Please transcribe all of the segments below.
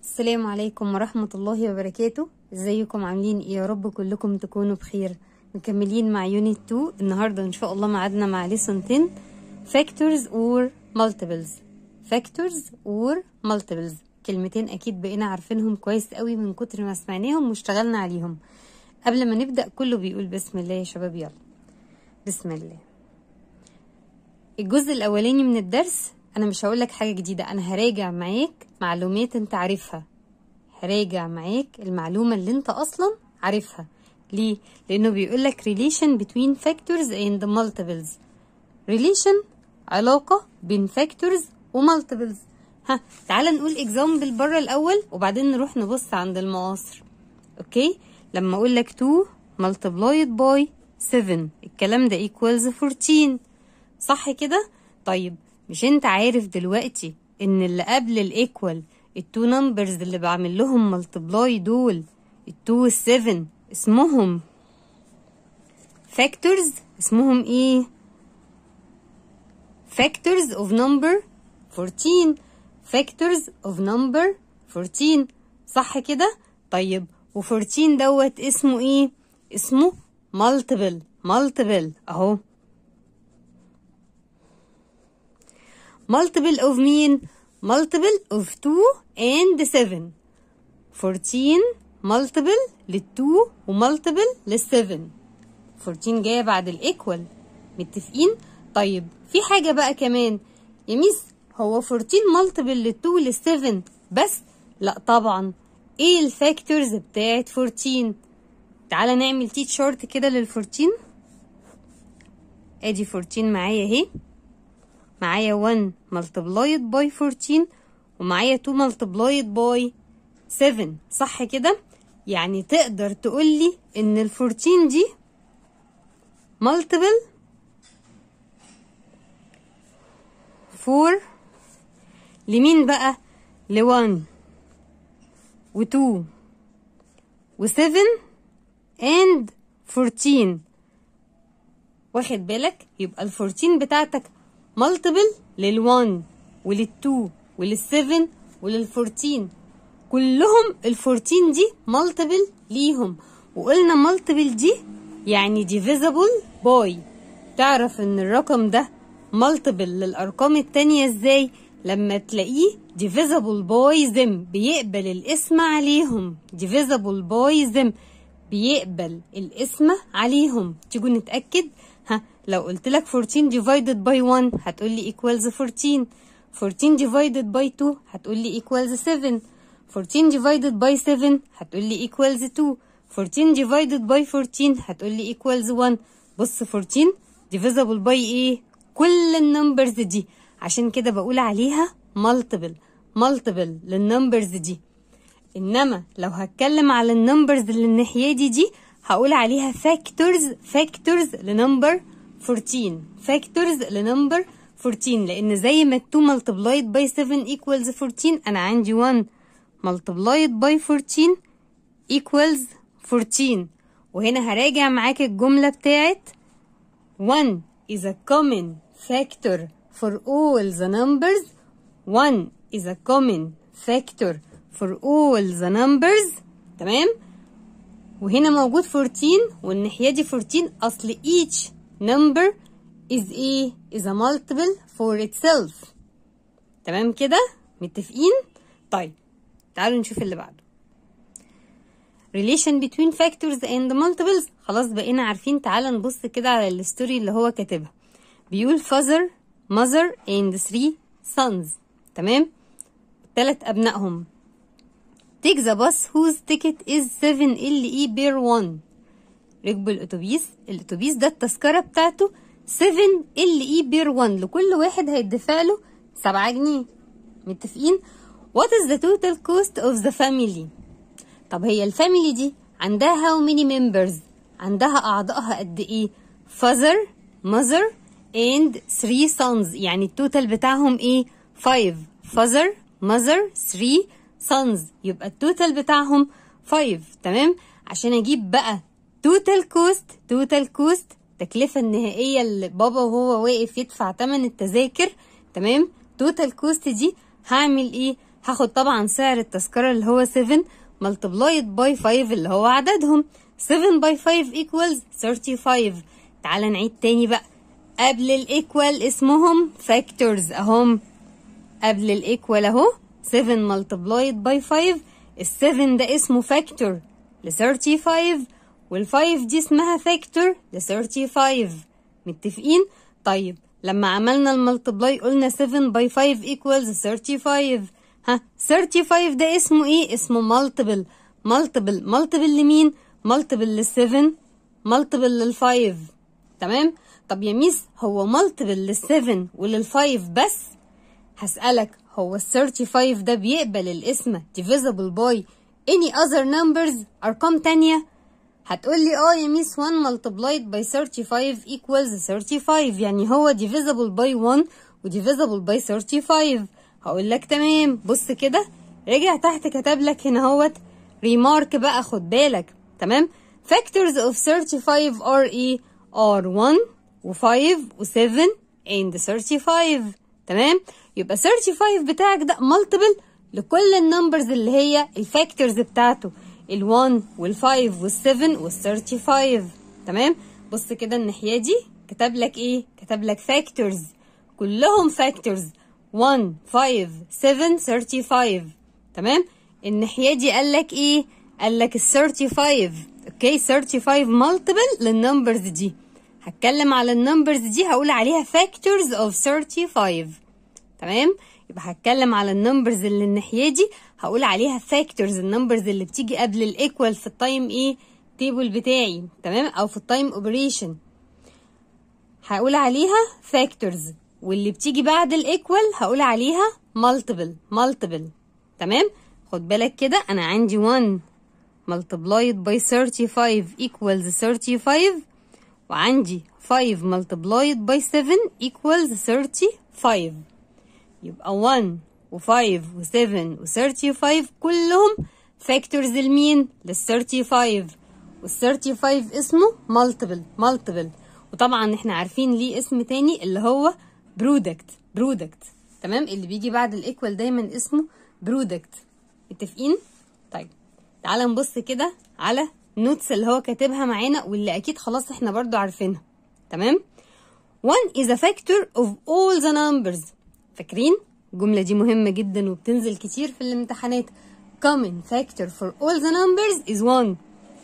السلام عليكم ورحمة الله وبركاته ازيكم عاملين ايه يا رب كلكم تكونوا بخير مكملين مع يونت 2 النهاردة ان شاء الله معادنا مع ليسون 10 factors or multiples factors or multiples كلمتين اكيد بقينا عارفينهم كويس قوي من كتر ما سمعناهم واشتغلنا عليهم قبل ما نبدأ كله بيقول بسم الله يا شباب يلا بسم الله الجزء الاولاني من الدرس انا مش هقولك حاجة جديدة انا هراجع معاك معلومات انت عارفها هراجع معاك المعلومة اللي انت اصلا عارفها ليه؟ لانه بيقولك relation between factors and multiples relation علاقة بين factors ومالتيبلز ها تعال نقول example بره الاول وبعدين نروح نبص عند المعاصر اوكي لما اقول لك 2 multiplied by 7 الكلام ده equals 14 صح كده طيب مش انت عارف دلوقتي ان اللي قبل الايكوال التو نمبرز اللي بعمل لهم ملتبلاي دول التو والسفن اسمهم فاكتورز اسمهم ايه factors of number 14 factors of number 14 صح كده طيب و14 دوت اسمه ايه اسمه multiple multiple اهو multiple of مين multiple of 2 and 7 14 multiple لل2 ومultiple لل7 14 جايه بعد الايكوال متفقين طيب في حاجه بقى كمان يا ميس هو 14 multiple لل2 ولل7 بس لا طبعا ايه الفاكتورز بتاعت 14 تعالى نعمل تيت شورت كده لل14 ادي 14 معايا اهي معايا 1 multiplied by 14 ومعايا 2 multiplied by 7 صح كده يعني تقدر تقولي ان ال 14 دي multiple for لمين بقى ل 1 و 2 و 7 and 14 واخد بالك يبقى ال 14 بتاعتك مالتيبل لل1 ولل2 ولل7 ولل14 كلهم ال14 دي مالتيبل ليهم وقلنا مالتيبل دي يعني divisible باي تعرف ان الرقم ده مالتيبل للارقام التانية ازاي لما تلاقيه divisible by them بيقبل الاسم عليهم divisible by them بيقبل الاسم عليهم تيجوا نتأكد ها لو قلت لك 14 divided by 1 هتقول لي equals 14 14 divided by 2 هتقول لي equals 7 14 divided by 7 هتقول لي equals 2 14 divided by 14 هتقول لي equals 1 بص 14 divisible by ايه كل النمبرز دي عشان كده بقول عليها multiple multiple للنمبرز دي انما لو هتكلم على النمبرز اللي الناحيه دي دي هقول عليها factors factors لنمبر 14 factors لنمبر 14 لان زي ما 2 multiplied by 7 equals 14 انا عندي 1 multiplied by 14 equals 14 وهنا هراجع معاك الجملة بتاعت 1 is a common factor for all the numbers 1 is a common factor for all the numbers تمام وهنا موجود 14 والناحية دي 14 أصل each number is ايه is a multiple for itself تمام كده متفقين طيب تعالوا نشوف اللي بعده relation between factors and multiples خلاص بقينا عارفين تعالى نبص كده على الستوري اللي هو كاتبها بيقول father mother and three sons تمام تلات أبنائهم take the bus whose ticket is 7 LE bear 1 ركبوا الأتوبيس الأتوبيس ده التذكرة بتاعته 7 LE bear 1 لكل واحد هيدفع له 7 جنيه متفقين what is the total cost of the family طب هي الفاميلي دي عندها how many members عندها أعضائها قد إيه father mother and three sons يعني التوتال بتاعهم إيه 5 father mother 3 sons يبقى التوتال بتاعهم 5 تمام عشان اجيب بقى توتال كوست توتال كوست التكلفة النهائية اللي بابا وهو واقف يدفع تمن التذاكر تمام توتال كوست دي هعمل ايه هاخد طبعا سعر التذكرة اللي هو 7 multiplied by 5 اللي هو عددهم 7 by 5 equals 35 تعال نعيد تاني بقى قبل الايكوال اسمهم factors اهم قبل الايكوال اهو 7 multiplied by 5 ال 7 ده اسمه factor ل 35 وال 5 دي اسمها factor ل 35 متفقين؟ طيب لما عملنا الملتبلاي قلنا 7 by 5 equals 35 ها 35 ده اسمه ايه؟ اسمه multiple multiple multiple لمين؟ multiple لل 7 multiple لل 5 تمام؟ طب يا ميس هو multiple لل 7 ولل 5 بس؟ هسألك هو ال 35 ده بيقبل الاسم divisible by any other numbers أرقام تانية؟ هتقولي اه يا ميس 1 multiplied by 35 equals 35 يعني هو divisible by 1 و divisible by 35 هقول لك تمام بص كده رجع تحت كتب لك هنا اهوت remark بقى خد بالك تمام factors of 35 are ايه are 1 و5 و7 and 35 تمام يبقى 35 بتاعك ده multiple لكل النمبرز اللي هي الفاكتورز بتاعته ال1 وال5 وال7 وال35 تمام بص كده الناحيه دي كتب لك ايه كتب لك فاكتورز كلهم فاكتورز 1 5 7 35 تمام الناحيه دي قال لك ايه قال لك ال 35 اوكي 35 مالتيبل للنمبرز دي هتكلم على النمبرز دي هقول عليها فاكتورز اوف 35 تمام يبقى هتكلم على النمبرز اللي الناحيه دي هقول عليها فاكتورز النمبرز اللي بتيجي قبل الايكوال في التايم ايه تيبل بتاعي تمام او في التايم اوبريشن هقول عليها فاكتورز واللي بتيجي بعد الايكوال هقول عليها مالتيبل مالتيبل تمام خد بالك كده انا عندي 1 multiplied by 35 equals 35 وعندي 5 multiplied by 7 equals 35 يبقى 1 و5 و7 و35 كلهم فاكتورز لمين؟ لل 35 وال 35 اسمه مالتيبل مالتيبل وطبعا احنا عارفين ليه اسم تاني اللي هو برودكت برودكت تمام اللي بيجي بعد الايكوال دايما اسمه برودكت متفقين؟ طيب تعال نبص كده على نوتس اللي هو كاتبها معانا واللي اكيد خلاص احنا برضو عارفينها تمام 1 is a factor of all the numbers فاكرين الجملة دي مهمة جدا وبتنزل كتير في الامتحانات common factor for all the numbers is 1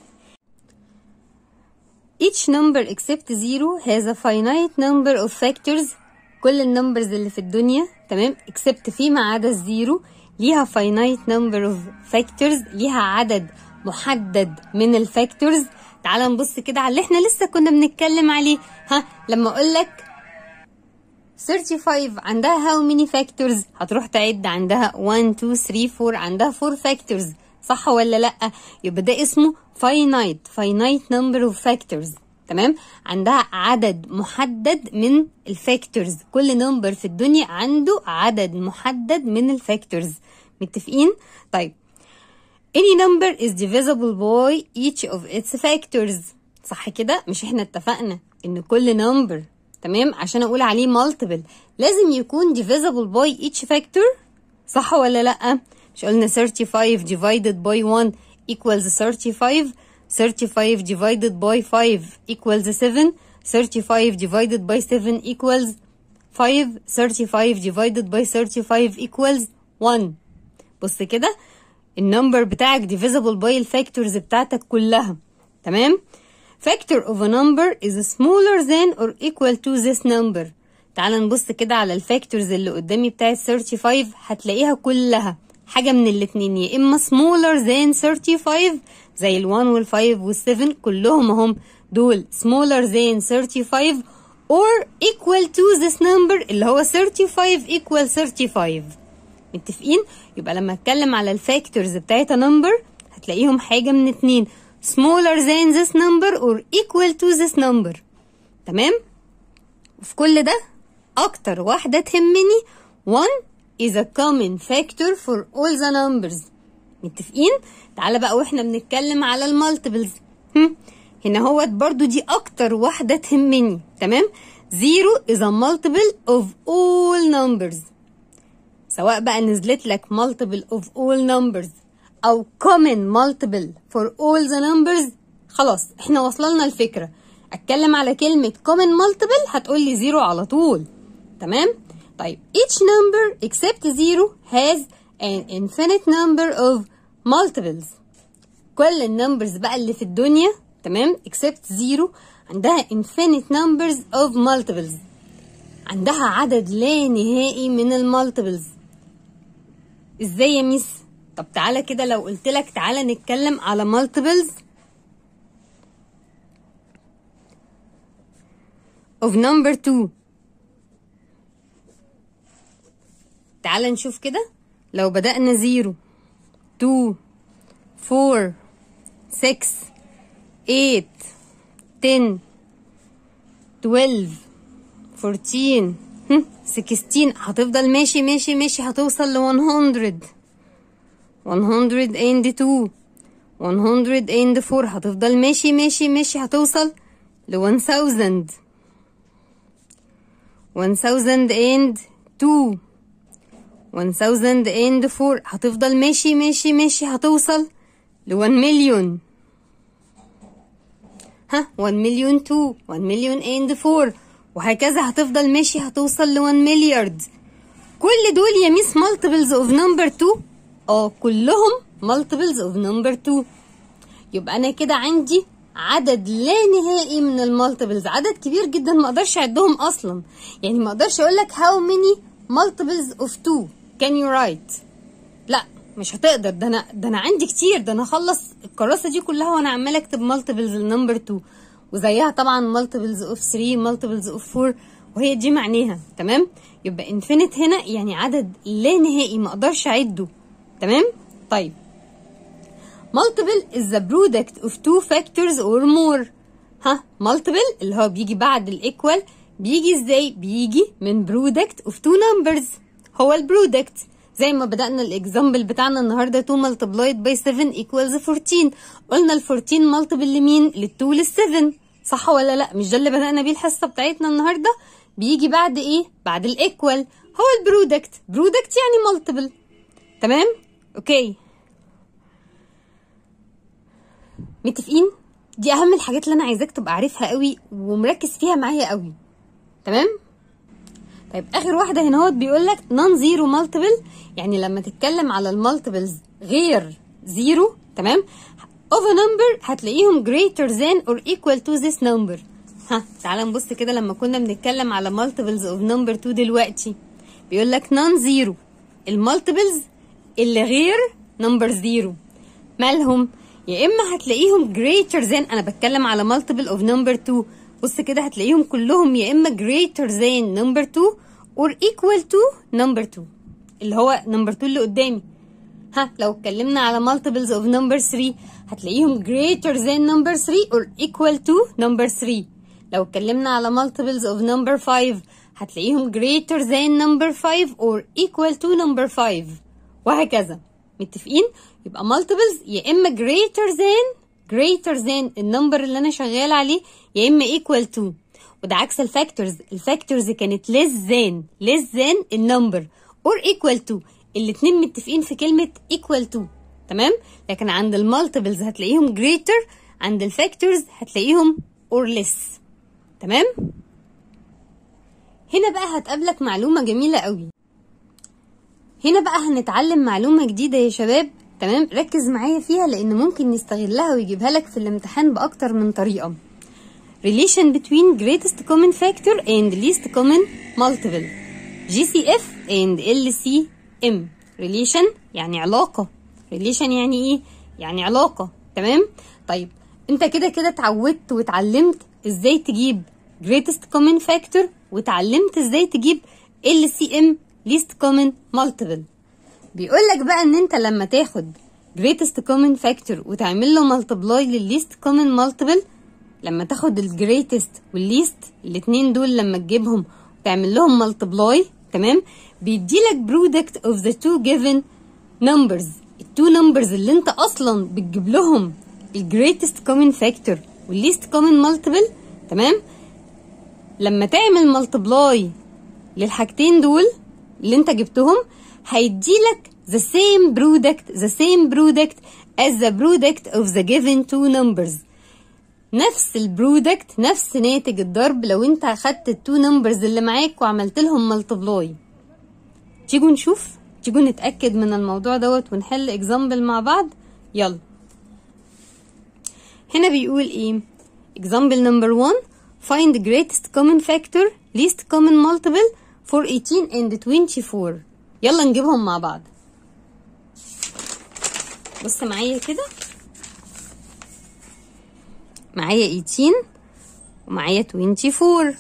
each number except zero has a finite number of factors كل النمبرز اللي في الدنيا تمام except فيما عدا الزيرو ليها finite number of factors ليها عدد محدد من الفاكتورز تعال نبص كده على اللي احنا لسه كنا بنتكلم عليه ها لما اقول لك 35 عندها how many factors هتروح تعد عندها 1 2 3 4 عندها 4 factors صح ولا لا يبقى ده اسمه finite finite number of factors تمام عندها عدد محدد من الفاكتورز كل نمبر في الدنيا عنده عدد محدد من الفاكتورز متفقين طيب any number is divisible by each of its factors صح كده مش احنا اتفقنا ان كل نمبر تمام عشان اقول عليه multiple لازم يكون divisible by each factor صح ولا لا مش قلنا 35 divided by 1 equals 35 35 divided by 5 equals 7 35 divided by 7 equals 5 35 divided by 35 equals 1 بص كده النمبر بتاعك divisible by الفاكتورز بتاعتك كلها تمام factor of a number is smaller than or equal to this number تعال نبص كده على الفاكتورز اللي قدامي بتاعت 35 هتلاقيها كلها حاجة من الاتنين يا إما smaller than 35 زي ال 1 وال 5 وال 7 كلهم هم دول smaller than 35 or equal to this number اللي هو 35 equal 35 متفقين يبقى لما اتكلم على الفاكتورز بتاعت number هتلاقيهم حاجة من اتنين smaller than this number or equal to this number تمام وفي كل ده اكتر واحدة تهمني 1 is a common factor for all the numbers متفقين تعالى بقى واحنا بنتكلم على المالتيبلز هنا هوت برضو دي اكتر واحدة تهمني تمام 0 is a multiple of all numbers سواء بقى نزلت لك multiple of all numbers او common multiple for all the numbers خلاص احنا وصلنا الفكرة اتكلم على كلمة common multiple هتقول لي زيرو على طول تمام طيب each number except zero has an infinite number of multiples كل النمبرز بقى اللي في الدنيا تمام except zero عندها infinite numbers of multiples عندها عدد لا نهائي من المالتيبلز ازاي يا ميس طب تعالى كده لو قلت لك تعالى نتكلم على multiples of number 2 تعالى نشوف كده لو بدأنا 0 2 4 6 8 10 12 14 هم، 16 هتفضل ماشي ماشي ماشي هتوصل ل 100 102 104 هتفضل ماشي ماشي ماشي هتوصل ل 1000 1002 1004 هتفضل ماشي ماشي ماشي هتوصل ل 1 مليون ها 1 مليون 2 1 مليون and 4 وهكذا هتفضل ماشي هتوصل ل 1 مليارد كل دول يا ميس multiples of number 2 اه كلهم multiples of number 2 يبقى انا كده عندي عدد لا نهائي من المالتيبلز عدد كبير جدا ما اقدرش اعدهم اصلا يعني ما اقدرش اقول لك how many multiples of 2 can you write لا مش هتقدر ده انا ده انا عندي كتير ده انا اخلص الكراسه دي كلها وانا عمال اكتب مالتيبلز النمبر 2 وزيها طبعا مالتيبلز اوف 3 مالتيبلز اوف 4 وهي دي معناها تمام يبقى انفينيت هنا يعني عدد لا نهائي ما اقدرش اعده تمام طيب multiple is the product of two factors or more ها multiple اللي هو بيجي بعد الايكوال بيجي ازاي بيجي من product of two numbers هو البرودكت زي ما بدأنا الاكزامبل بتاعنا النهارده 2 multiplied by 7 equals 14 قلنا ال 14 multiple لمين لل 2 لل 7 صح ولا لا مش ده اللي بدأنا بيه الحصه بتاعتنا النهارده بيجي بعد ايه بعد الايكوال هو البرودكت برودكت يعني multiple تمام اوكي متفقين دي اهم الحاجات اللي انا عايزاك تبقى عارفها قوي ومركز فيها معايا قوي تمام طيب اخر واحده هنا اهوت بيقول لك نون زيرو مالتيبل يعني لما تتكلم على المالتيبلز غير زيرو تمام of a number هتلاقيهم greater than or equal to this number ها تعال نبص كده لما كنا بنتكلم على multiples of number 2 دلوقتي بيقول لك نون زيرو المالتيبلز اللي غير نمبر زيرو مالهم يا اما هتلاقيهم greater than انا بتكلم على multiple of number 2 بص كده هتلاقيهم كلهم يا اما greater than number 2 or equal to number 2 اللي هو number 2 اللي قدامي ها لو اتكلمنا على multiples of number 3 هتلاقيهم greater than number 3 or equal to number 3 لو اتكلمنا على multiples of number 5 هتلاقيهم greater than number 5 or equal to number 5 وهكذا متفقين يبقى multiples يا اما greater than greater than النمبر اللي انا شغال عليه يا اما equal to وده عكس الفاكتورز الفاكتورز كانت less than less than النمبر or equal to الاتنين متفقين في كلمة equal to تمام لكن عند المالتيبلز هتلاقيهم greater عند الفاكتورز هتلاقيهم or less تمام هنا بقى هتقابلك معلومة جميلة قوي هنا بقى هنتعلم معلومة جديدة يا شباب تمام ركز معايا فيها لان ممكن نستغلها ويجيبها لك في الامتحان باكتر من طريقة relation between greatest common factor and least common multiple GCF and LCM relation يعني علاقة relation يعني ايه يعني علاقة تمام طيب انت كده كده اتعودت واتعلمت ازاي تجيب greatest common factor واتعلمت ازاي تجيب LCM least common multiple بيقول لك بقى ان انت لما تاخد greatest common factor وتعمل له multiply لل least common multiple لما تاخد ال greatest وال least الاتنين دول لما تجيبهم وتعمل لهم multiply تمام بيديلك product of the two given numbers التو numbers اللي انت اصلا بتجيب لهم ال greatest common factor وال least common multiple تمام لما تعمل multiply للحاجتين دول اللي انت جبتهم هيديلك the same product the same product as the product of the given two numbers نفس البرودكت نفس ناتج الضرب لو انت اخدت التو نمبرز اللي معاك وعملت لهم ملتبلاي تيجوا نشوف تيجوا نتاكد من الموضوع دوت ونحل اكزامبل مع بعض يلا هنا بيقول ايه example number 1 find the greatest common factor least common multiple for 18 and 24 يلا نجيبهم مع بعض بص معايا كده معايا 18 ومعايا 24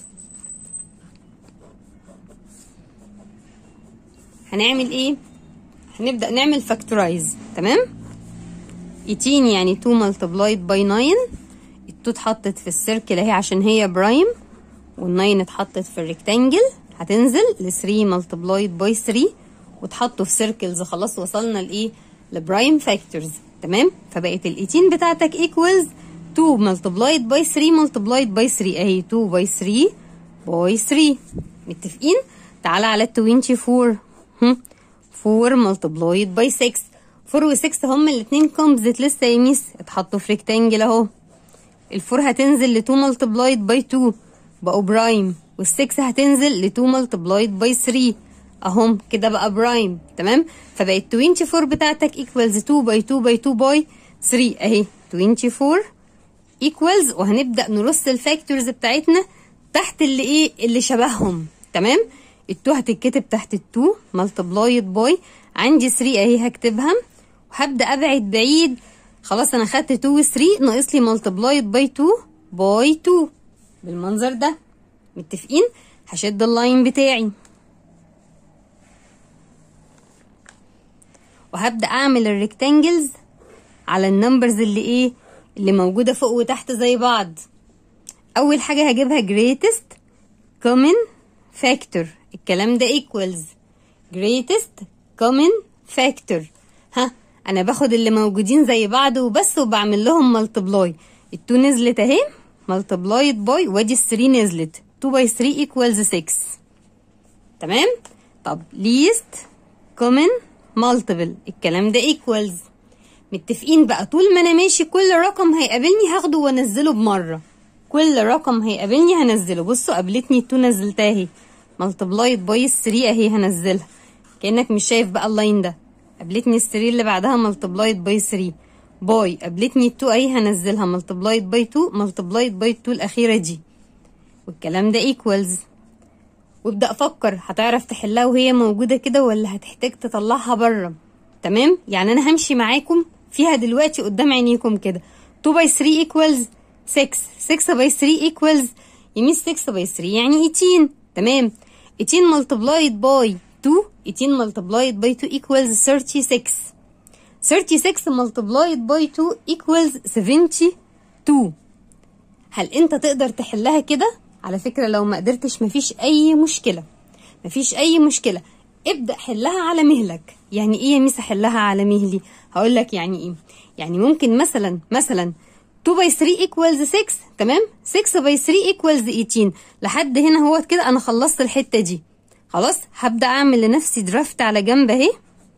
هنعمل ايه هنبدأ نعمل فاكتورايز تمام 18 يعني 2 multiplied by 9 ال2 اتحطت في السيركل اهي عشان هي برايم وال9 اتحطت في الريكتانجل هتنزل ل 3 multiplied by 3 واتحطوا في سيركلز خلاص وصلنا لايه لبرايم فاكتورز تمام فبقت ال 18 بتاعتك equals 2 multiplied by 3 multiplied by 3 اهي 2 by 3 by 3 متفقين تعالى على ال 24 هم 4 multiplied by 6 4 و 6 هما الاتنين كومبزيت لسه يا ميس اتحطوا في ريكتانجل اهو الفور هتنزل ل 2 multiplied by 2 بقوا برايم وال6 هتنزل ل 2 multiplied by 3 اهم كده بقى برايم تمام فبقت 24 بتاعتك equals 2 by 2 by 2 by 3 اهي 24 equals وهنبدأ نرص الفاكتورز بتاعتنا تحت اللي ايه اللي شبههم تمام التو هتتكتب تحت التو multiplied by عندي 3 اهي هكتبها وهبدأ ابعد بعيد خلاص انا خدت 2 و 3 ناقص لي multiplied by 2 by 2 بالمنظر ده متفقين هشد اللاين بتاعي وهبدأ اعمل الريكتانجلز على النمبرز اللي ايه اللي موجودة فوق وتحت زي بعض اول حاجة هجيبها greatest common factor الكلام ده equals greatest common factor ها انا باخد اللي موجودين زي بعض وبس وبعمل لهم multiply التو نزلت اهي multiplied by وادي الثري نزلت 2 by 3 equals 6 تمام طب least common multiple الكلام ده equals متفقين بقى طول ما انا ماشي كل رقم هيقابلني هاخده وانزله بمره كل رقم هيقابلني هنزله بصوا قابلتني التو نزلتها اهي multiplied by 3 اهي هنزلها كانك مش شايف بقى اللاين ده قابلتني الثري اللي بعدها multiplied by 3 باي قابلتني التو اهي هنزلها multiplied by 2 multiplied by 2 الاخيره دي والكلام ده equals وابدأ فكر هتعرف تحلها وهي موجودة كده ولا هتحتاج تطلعها بره تمام يعني انا همشي معاكم فيها دلوقتي قدام عينيكم كده 2 by 3 equals 6 6 by 3 equals يمين 6 by 3 يعني 18 تمام 18 multiplied by 2 18 multiplied by 2 equals 36 36 multiplied by 2 equals 72 هل انت تقدر تحلها كده على فكرة لو ما قدرتش مفيش اي مشكلة مفيش اي مشكلة ابدأ حلها على مهلك يعني ايه يا ميس احلها على مهلي هقول لك يعني ايه يعني ممكن مثلا مثلا 2 by 3 equals 6 تمام 6 by 3 equals 18 لحد هنا هو كده انا خلصت الحتة دي خلاص هبدأ اعمل لنفسي درافت على جنب اهي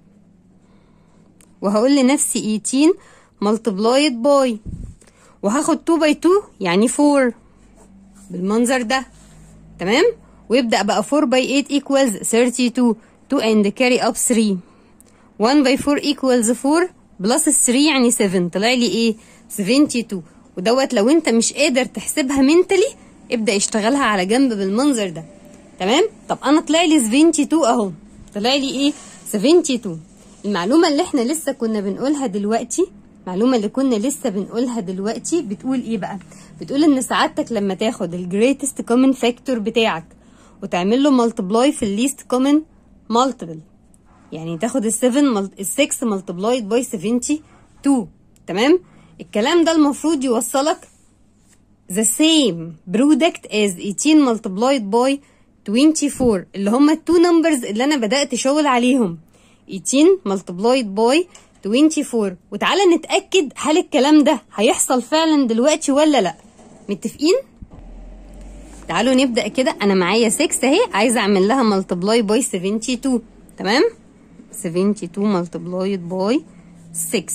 وهقول لنفسي 18 multiplied by وهاخد 2 by 2 يعني 4 بالمنظر ده تمام ويبدأ بقى 4 by 8 equals 32 2 and carry up 3 1 by 4 equals 4 بلس 3 يعني 7 طلع لي ايه 72 ودوت لو انت مش قادر تحسبها منتلي ابدأ اشتغلها على جنب بالمنظر ده تمام طب انا طلع لي 72 اهو طلع لي ايه 72 المعلومة اللي احنا لسه كنا بنقولها دلوقتي المعلومة اللي كنا لسه بنقولها دلوقتي بتقول ايه بقى بتقول ان سعادتك لما تاخد الجريتست كومن فاكتور بتاعك وتعمل له ملتبلاي في الليست كومن مالتيبل يعني تاخد ال 7 ال 6 ملتبلايد باي 72 تمام الكلام ده المفروض يوصلك the same product as 18 multiplied by 24 اللي هما التو نمبرز اللي انا بدأت شغل عليهم 18 multiplied by 24 وتعالى نتأكد هل الكلام ده هيحصل فعلا دلوقتي ولا لا متفقين؟ تعالوا نبدأ كده أنا معايا 6 أهي عايزة أعمل لها multiply by 72 تمام؟ 72 multiplied by 6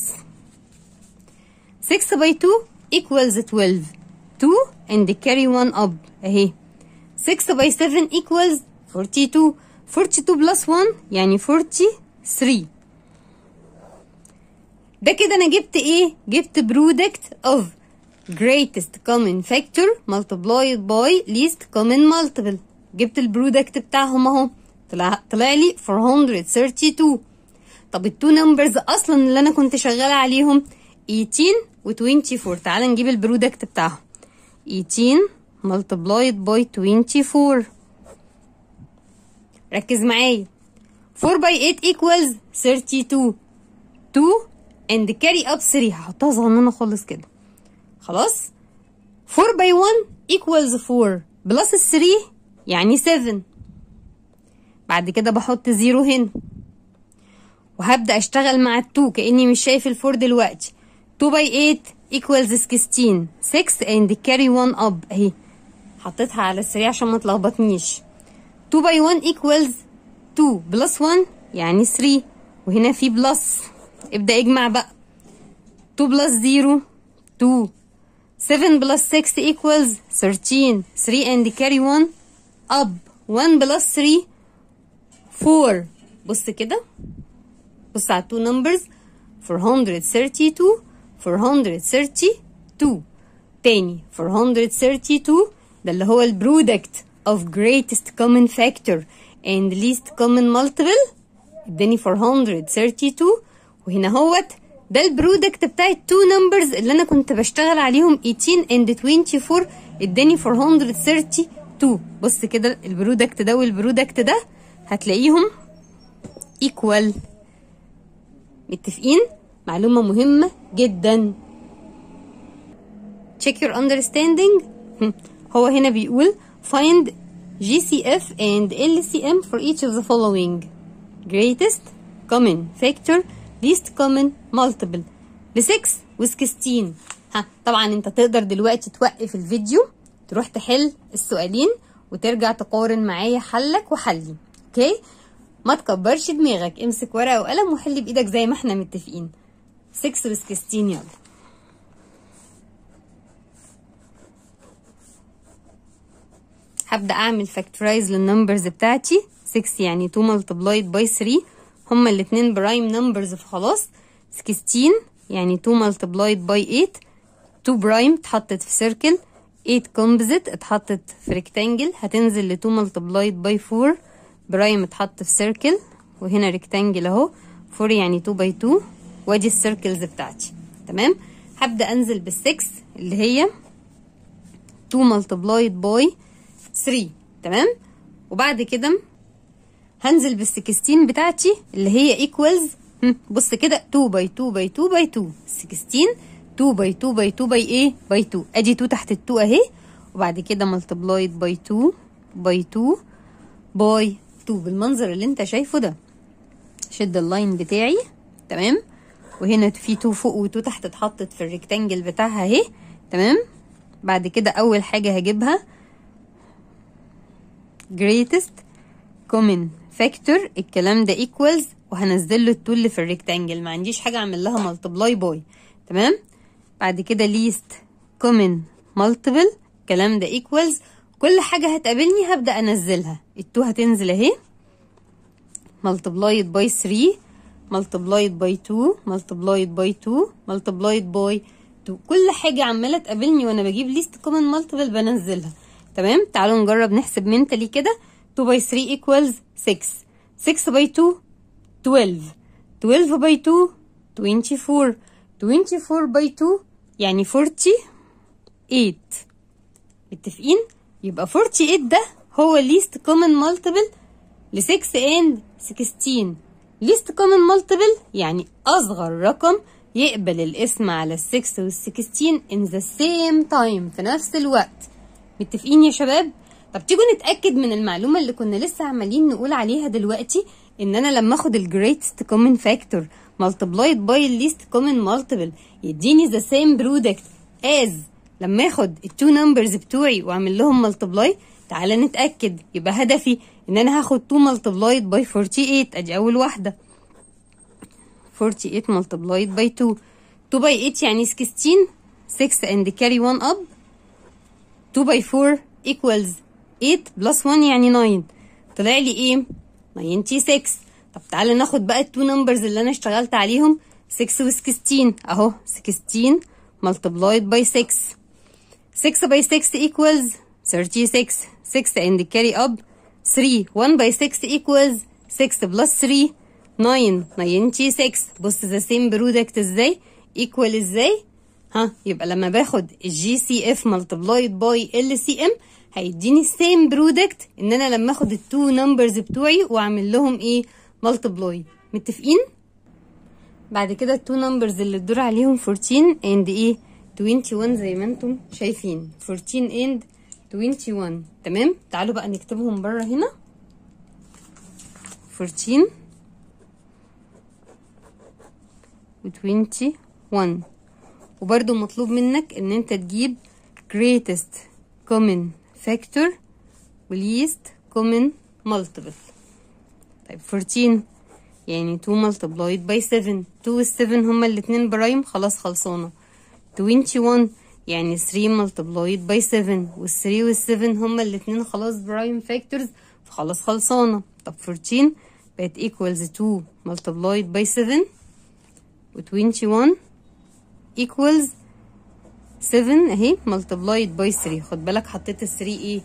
6 by 2 equals 12 2 and carry 1 up اهي 6 by 7 equals 42 42 plus 1 يعني 43 ده كده انا جبت ايه جبت product of greatest common factor multiplied by least common multiple جبت البرودكت بتاعهم اهو طلع طلع لي 432 طب التو نمبرز اصلا اللي انا كنت شغاله عليهم 18 و 24 تعال نجيب البرودكت بتاعهم 18 multiplied by 24 ركز معايا 4 by 8 equals 32 2 and carry up 3 هحطها صغننه خالص كده خلاص 4 by 1 equals 4 بلس ال 3 يعني 7 بعد كده بحط 0 هنا وهبدأ أشتغل مع ال 2 كأني مش شايف ال 4 دلوقتي 2 by 8 equals 16 6 and carry 1 up أهي حطيتها على السريع عشان ما تلخبطنيش 2 by 1 equals 2 بلس 1 يعني 3 وهنا في بلس ابدأ اجمع بقى 2 بلس 0 2 7 بلس 6 equals 13 3 and carry 1 up 1 بلس 3 4 بص كده بص على التو نمبرز 432 432 تاني 432 ده اللي هو البرودكت of greatest common factor and least common multiple اداني 432 وهنا هوت ده البرودكت بتاع التو نمبرز اللي انا كنت بشتغل عليهم 18 and 24 اداني 432 بص كده البرودكت ده والبرودكت ده هتلاقيهم equal متفقين معلومة مهمة جدا check your understanding هو هنا بيقول find GCF and LCM for each of the following greatest common factor least common multiple ل 6 و 16 ها طبعا انت تقدر دلوقتي توقف الفيديو تروح تحل السؤالين وترجع تقارن معايا حلك وحلي اوكي ما تكبرش دماغك امسك ورقه وقلم وحل بايدك زي ما احنا متفقين 6 و 16 يلا هبدا اعمل فاكتورايز للنمبرز بتاعتي 6 يعني 2 ملتبلايد باي 3 هما الاتنين برايم نمبرز فخلاص 16 يعني 2 ملتبلايد باي 8 2 برايم اتحطت في سيركل 8 كومبوزيت اتحطت في ريكتانجل هتنزل ل 2 ملتبلايد باي 4 برايم اتحط في سيركل وهنا ريكتانجل اهو 4 يعني 2 باي 2 وادي السيركلز بتاعتي تمام هبدا انزل بال6 اللي هي 2 ملتبلايد باي 3 تمام وبعد كده هنزل بال16 بتاعتي اللي هي ايكوالز بص كده 2 باي 2 باي 2 باي 2 16 2 باي 2 باي 2 باي ايه باي 2 ادي 2 تحت ال 2 اهي وبعد كده ملتبلايد باي 2 باي 2 باي 2 بالمنظر اللي انت شايفه ده شد اللاين بتاعي تمام وهنا في 2 فوق و2 تحت اتحطت في الريكتانجل بتاعها اهي تمام بعد كده اول حاجه هجيبها greatest common factor الكلام ده equals وهنزل له التول اللي في الريكتانجل ما عنديش حاجه اعمل لها ملتبلاي باي تمام بعد كده least common multiple الكلام ده equals كل حاجه هتقابلني هبدا انزلها التو هتنزل اهي multiplied by 3 multiplied by 2 multiplied by 2 multiplied by 2 كل حاجة عمالة تقابلني وانا بجيب ليست كومن مالتيبل بنزلها تمام تعالوا نجرب نحسب منتلي كده 2 by 3 equals 6 6 by 2 12 12 by 2 24 24 by 2 يعني 48 متفقين يبقى 48 ده هو least common multiple ل 6 and 16 least common multiple يعني أصغر رقم يقبل الاسم على ال 6 وال 16 in the same time في نفس الوقت متفقين يا شباب؟ طب تيجوا نتأكد من المعلومة اللي كنا لسه عمالين نقول عليها دلوقتي إن أنا لما آخد ال greatest common factor multiplied by ال least common multiple يديني the same product as لما آخد التو نمبرز بتوعي وأعمل لهم multiply تعالى نتأكد يبقى هدفي ان انا هاخد 2 multiplied by 48 ادي اول واحدة 48 multiplied by 2 2 by 8 يعني 16 6 and carry 1 up 2 by 4 equals 8 plus 1 يعني 9 طلع لي ايه 96 طب تعالى ناخد بقى التو نمبرز اللي انا اشتغلت عليهم 6 و 16 اهو 16 multiplied by 6 6 by 6 equals 36 6 and carry up 3 1 by 6 equals 6 plus 3 9 96 بص the same product ازاي equal ازاي ها يبقى لما باخد الجي سي اف multiplied by ال سي ام هيديني السيم برودكت ان انا لما اخد التو نمبرز بتوعي واعمل لهم ايه ملتبلاي متفقين بعد كده التو نمبرز اللي الدور عليهم 14 and ايه 21 زي ما انتم شايفين 14 and 21 تمام تعالوا بقى نكتبهم بره هنا 14 و 21 وبرده مطلوب منك ان انت تجيب greatest common factor و least common multiple طيب 14 يعني 2 multiplied by 7 2 و 7 هما الاتنين برايم خلاص خلصانة 21 يعني 3 multiplied by 7 وال 3 وال 7 هما الاتنين خلاص برايم فاكتورز فخلاص خلصانة طب 14 بقت equals 2 multiplied by 7 و 21 equals 7 اهي multiplied by 3 خد بالك حطيت ال 3 ايه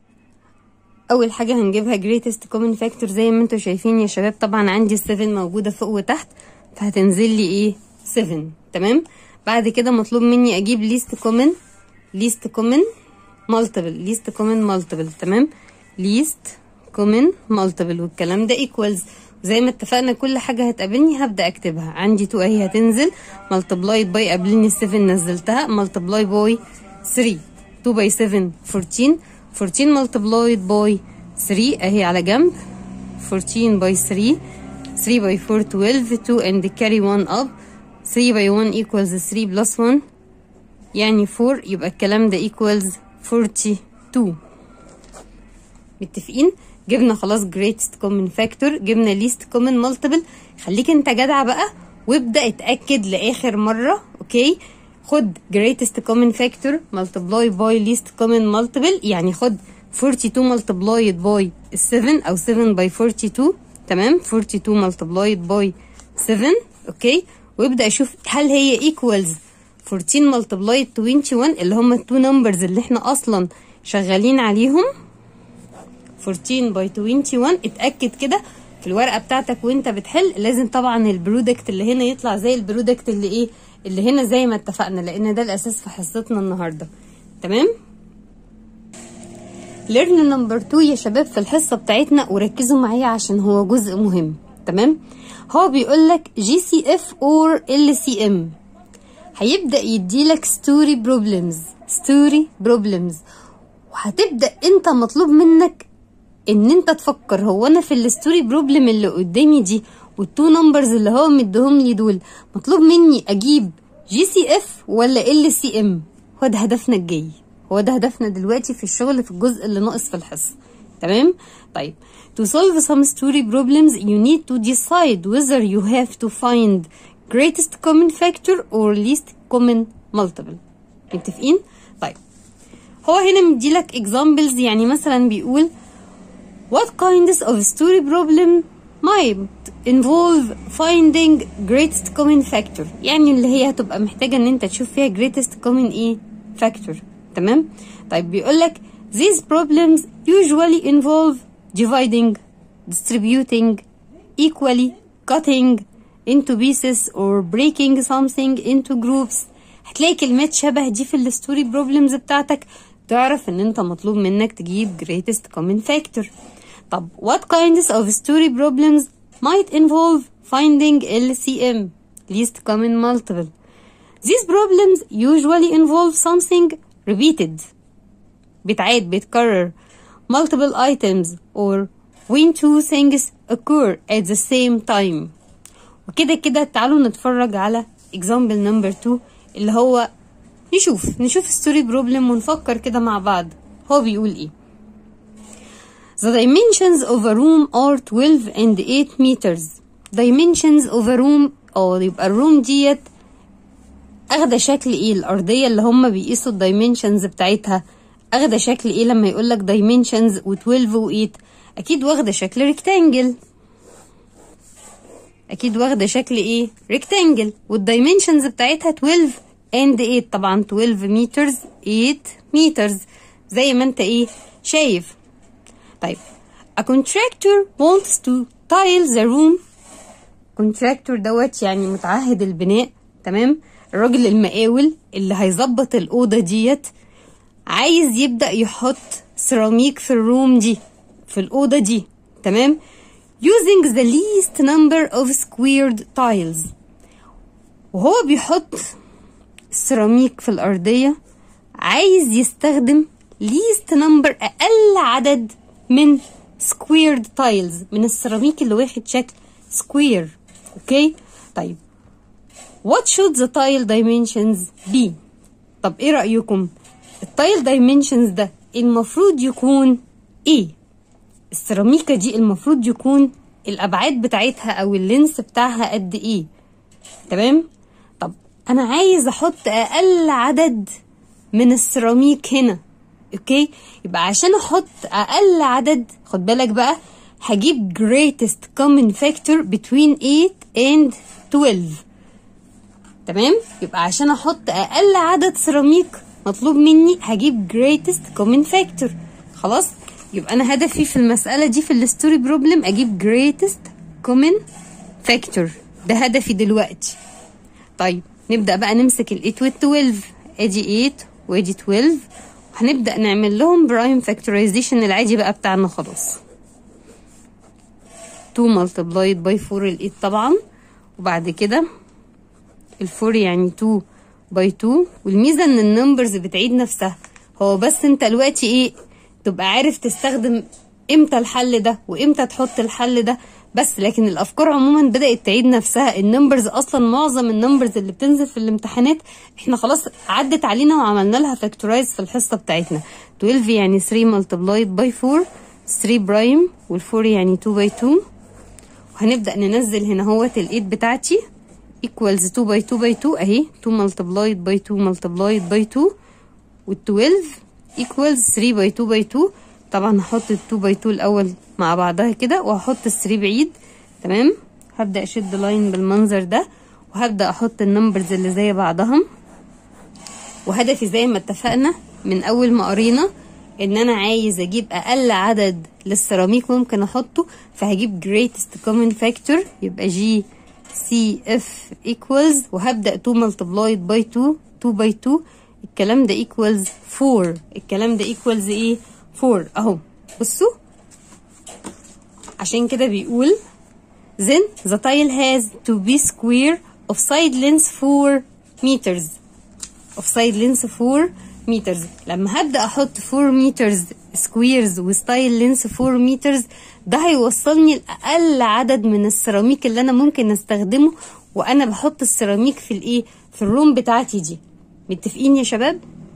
اول حاجه هنجيبها greatest common factor زي ما انتوا شايفين يا شباب طبعا عندي ال 7 موجوده فوق وتحت فهتنزل لي ايه 7 تمام بعد كده مطلوب مني اجيب least common least common multiple least common multiple تمام least common multiple والكلام ده equals زي ما اتفقنا كل حاجة هتقابلني هبدأ اكتبها عندي 2 اهي هتنزل multiplied by قابلني 7 نزلتها multiply by 3 2 by 7 14 14 multiplied by 3 اهي على جنب 14 by 3 3 by 4 12 2 and carry 1 up 3 by 1 equals 3 plus 1 يعني 4 يبقى الكلام ده equals 42 متفقين جبنا خلاص greatest common factor جبنا least common multiple خليك انت جدع بقى وابدأ اتأكد لآخر مرة اوكي خد greatest common factor multiply by least common multiple يعني خد 42 multiplied by 7 او 7 by 42 تمام 42 multiplied by 7 اوكي وابدأ اشوف هل هي equals 14 multiplied 21 اللي هم التو نمبرز اللي احنا اصلا شغالين عليهم 14 باي 21 اتاكد كده في الورقه بتاعتك وانت بتحل لازم طبعا البرودكت اللي هنا يطلع زي البرودكت اللي ايه اللي هنا زي ما اتفقنا لان ده الاساس في حصتنا النهارده تمام ليرن نمبر 2 يا شباب في الحصه بتاعتنا وركزوا معايا عشان هو جزء مهم تمام هو بيقول لك جي سي اف اور ال سي ام هيبدا يديلك ستوري بروبلمز ستوري بروبلمز وهتبدا انت مطلوب منك ان انت تفكر هو انا في الستوري بروبلم اللي قدامي دي والتو نمبرز اللي هو مديهم لي دول مطلوب مني اجيب جي سي اف ولا ال سي ام هو ده هدفنا الجاي هو ده هدفنا دلوقتي في الشغل في الجزء اللي ناقص في الحصه تمام طيب to solve some story problems you need to decide whether you have to find greatest common factor or least common multiple متفقين طيب هو هنا مديلك examples يعني مثلا بيقول What kinds of story problem might involve finding greatest common factor يعني اللي هي هتبقى محتاجة ان انت تشوف فيها greatest common ايه factor تمام طيب بيقولك these problems usually involve dividing distributing equally cutting into pieces or breaking something into groups هتلاقي كلمات شبه دي في الستوري بروبلمز بتاعتك تعرف ان انت مطلوب منك تجيب greatest common factor طب what kinds of story problems might involve finding LCM least common multiple these problems usually involve something repeated بتعاد بيتكرر multiple items or when two things occur at the same time وكده كده تعالوا نتفرج على example number 2 اللي هو نشوف نشوف story problem ونفكر كده مع بعض هو بيقول ايه The dimensions of a room are 12 and 8 meters. Dimensions of a room اه يبقى الروم ديت اخده شكل ايه الارضيه اللي هم بيقيسوا الدايمنشنز بتاعتها اخده شكل ايه لما يقولك دايمنشنز و12 و8 اكيد واخده شكل ريكتانجل اكيد واخده شكل ايه ريكتانجل والدايمنشنز بتاعتها 12 and 8 طبعا 12 مترز 8 مترز زي ما انت ايه شايف طيب a contractor wants to tile the room contractor دوت يعني متعهد البناء تمام الراجل المقاول اللي هيظبط الأوضة ديت عايز يبدأ يحط سيراميك في الروم دي في الأوضة دي تمام using the least number of squared tiles وهو بيحط السيراميك في الأرضية عايز يستخدم least number أقل عدد من squared tiles من السيراميك اللي واخد شكل square اوكي طيب what should the tile dimensions be طب ايه رأيكم التايل dimensions ده المفروض يكون ايه السيراميكا دي المفروض يكون الابعاد بتاعتها او اللينس بتاعها قد ايه تمام طب انا عايز احط اقل عدد من السيراميك هنا اوكي يبقى عشان احط اقل عدد خد بالك بقى هجيب greatest common factor between 8 and 12 تمام يبقى عشان احط اقل عدد سيراميك مطلوب مني هجيب greatest common factor خلاص يبقى انا هدفي في المساله دي في الستوري بروبلم اجيب greatest common factor ده هدفي دلوقتي طيب نبدا بقى نمسك ال 8 وال 12 ادي 8 وادي 12 وهنبدا نعمل لهم برايم فاكتورايزيشن العادي بقى بتاعنا خلاص 2 multiplied by 4 ال 8 طبعا وبعد كده ال 4 يعني 2 باي 2 والميزه ان النمبرز بتعيد نفسها هو بس انت دلوقتي ايه تبقى عارف تستخدم امتى الحل ده وامتى تحط الحل ده بس لكن الافكار عموما بدات تعيد نفسها النمبرز اصلا معظم النمبرز اللي بتنزل في الامتحانات احنا خلاص عدت علينا وعملنا لها فاكتورايز في الحصه بتاعتنا 12 يعني 3 ملتبلايد باي 4 3 برايم وال4 يعني 2 باي 2 وهنبدا ننزل هنا اهوت ال8 بتاعتي equals 2 باي 2 باي 2 اهي 2 multiplied باي 2 multiplied باي 2 وال 12 equals 3 باي 2 باي 2 طبعا هحط ال 2 باي 2 الاول مع بعضها كده وهحط ال 3 بعيد تمام هبدا اشد لاين بالمنظر ده وهبدا احط النمبرز اللي زي بعضهم وهدفي زي ما اتفقنا من اول ما قرينا ان انا عايز اجيب اقل عدد للسيراميك ممكن احطه فهجيب greatest common factor يبقى جي سي اف equals وهبدا 2 multiplied by 2 2 by 2 الكلام ده equals 4 الكلام ده equals ايه 4 اهو بصوا عشان كده بيقول then the tile has to be square of side length 4 meters of side length 4 meters لما هبدأ أحط 4 meters squares وستايل length 4 meters ده هيوصلني لأقل عدد من السيراميك اللي أنا ممكن أستخدمه وأنا بحط السيراميك في الإيه في الروم بتاعتي دي متفقين يا شباب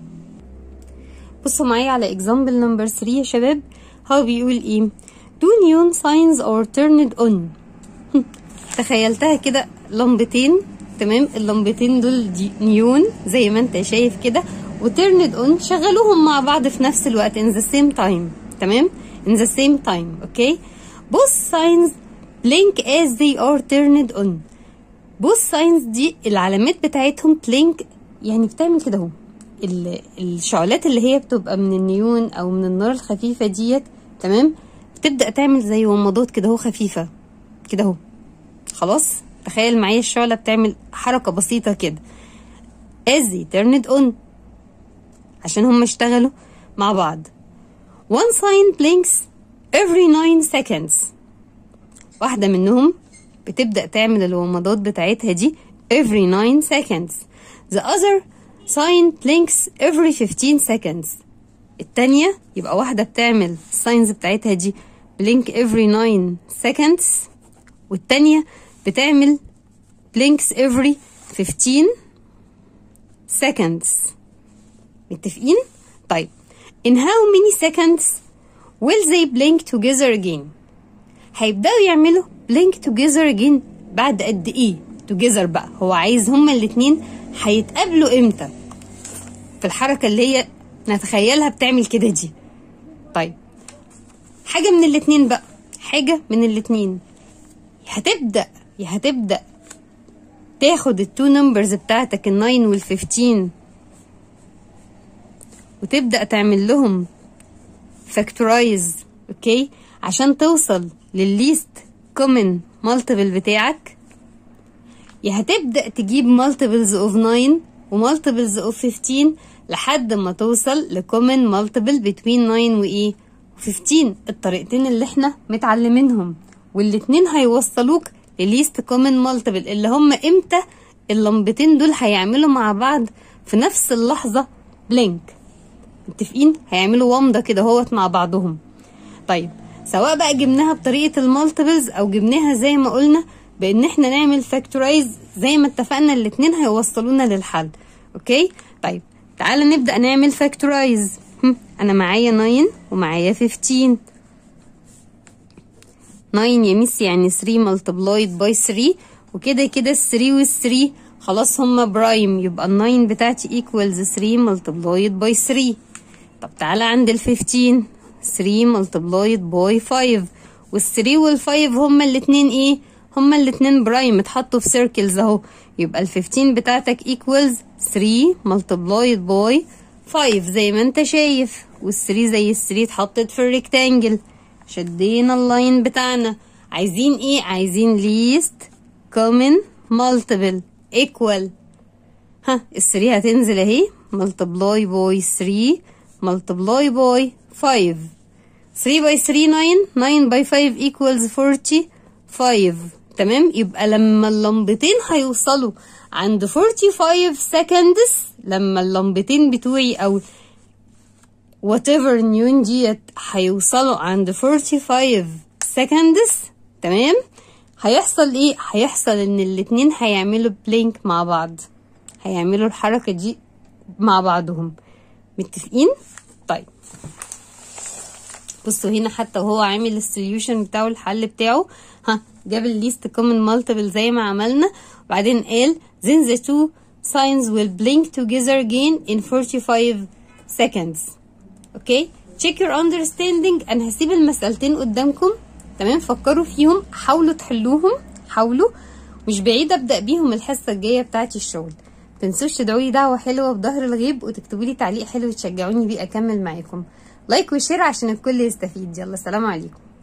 بصوا معايا على example number 3 يا شباب هو بيقول ايه do neon signs are turned on تخيلتها كده لمبتين تمام اللمبتين دول دي نيون زي ما انت شايف كده وتيرند اون شغلوهم مع بعض في نفس الوقت in the same time تمام in the same time اوكي both signs blink as they are turned on both signs دي العلامات بتاعتهم blink يعني بتعمل كده اهو ال- الشعلات اللي هي بتبقى من النيون او من النار الخفيفه ديت تمام بتبدا تعمل زي ومضات كده اهو خفيفه كده اهو خلاص تخيل معايا الشعله بتعمل حركه بسيطه كده as they turned on عشان هم اشتغلوا مع بعض one sign blinks every 9 seconds واحدة منهم بتبدأ تعمل الومضات بتاعتها دي every 9 seconds the other sign blinks every 15 seconds التانية يبقى واحدة بتعمل الساينز بتاعتها دي blink every 9 seconds والتانية بتعمل blinks every 15 seconds متفقين؟ طيب in how many seconds will they blink together again؟ هيبدأوا يعملوا blink together again بعد قد إيه؟ together بقى هو عايز هما الاتنين هيتقابلوا امتى في الحركة اللي هي نتخيلها بتعمل كده دي طيب حاجة من الاتنين بقى حاجة من الاتنين هتبدأ يا هتبدأ تاخد التو نمبرز بتاعتك الناين والفيفتين وتبدأ تعمل لهم فاكتورايز اوكي عشان توصل للليست كومن مالتيبل بتاعك يا هتبدأ تجيب مالتيبلز اوف 9 ومالتيبلز اوف 15 لحد ما توصل لكومن مالتيبل بتوين 9 وايه 15 الطريقتين اللي احنا متعلمينهم والاتنين هيوصلوك لليست كومن مالتيبل اللي هم امتى اللمبتين دول هيعملوا مع بعض في نفس اللحظة بلينك متفقين هيعملوا ومضة كده هوت مع بعضهم طيب سواء بقى جبناها بطريقة المالتيبلز او جبناها زي ما قلنا بان احنا نعمل فاكتورايز زي ما اتفقنا الاتنين هيوصلونا للحل اوكي طيب تعالى نبدأ نعمل فاكتورايز انا معايا 9 ومعايا 15 9 يا ميس يعني 3 ملتبلايد باي 3 وكده كده ال 3 وال 3 خلاص هما برايم يبقى ال 9 بتاعتي ايكوالز 3 ملتبلايد باي 3 طب تعالى عند ال 15 3 ملتبلايد باي 5 وال 3 وال 5 هما الاتنين ايه هما الاتنين برايم اتحطوا في سيركلز اهو يبقى ال 15 بتاعتك ايكوالز 3 ملتبلايد باي 5 زي ما انت شايف وال 3 زي ال 3 اتحطت في الريكتانجل شدينا اللاين بتاعنا عايزين ايه عايزين least common multiple equal ها ال 3 هتنزل اهي multiply by 3 multiply by 5 3 by 3 9 9 by 5 equals 45 تمام يبقى لما اللمبتين هيوصلوا عند 45 seconds لما اللمبتين بتوعي او whatever نيون ديت هيوصلوا عند 45 seconds تمام هيحصل ايه هيحصل ان الاتنين هيعملوا بلينك مع بعض هيعملوا الحركة دي مع بعضهم متفقين طيب بصوا هنا حتى وهو عامل السوليوشن بتاعه الحل بتاعه ها جاب الليست كومن مالتيبل زي ما عملنا وبعدين قال then the two signs will blink together again in 45 seconds اوكي check your understanding انا هسيب المسألتين قدامكم تمام فكروا فيهم حاولوا تحلوهم حاولوا مش بعيد ابدا بيهم الحصه الجايه بتاعتي الشغل تنسوش تدعوا لي دعوه حلوه بظهر الغيب وتكتبوا لي تعليق حلو تشجعوني بيه اكمل معاكم لايك وشير عشان الكل يستفيد يلا سلام عليكم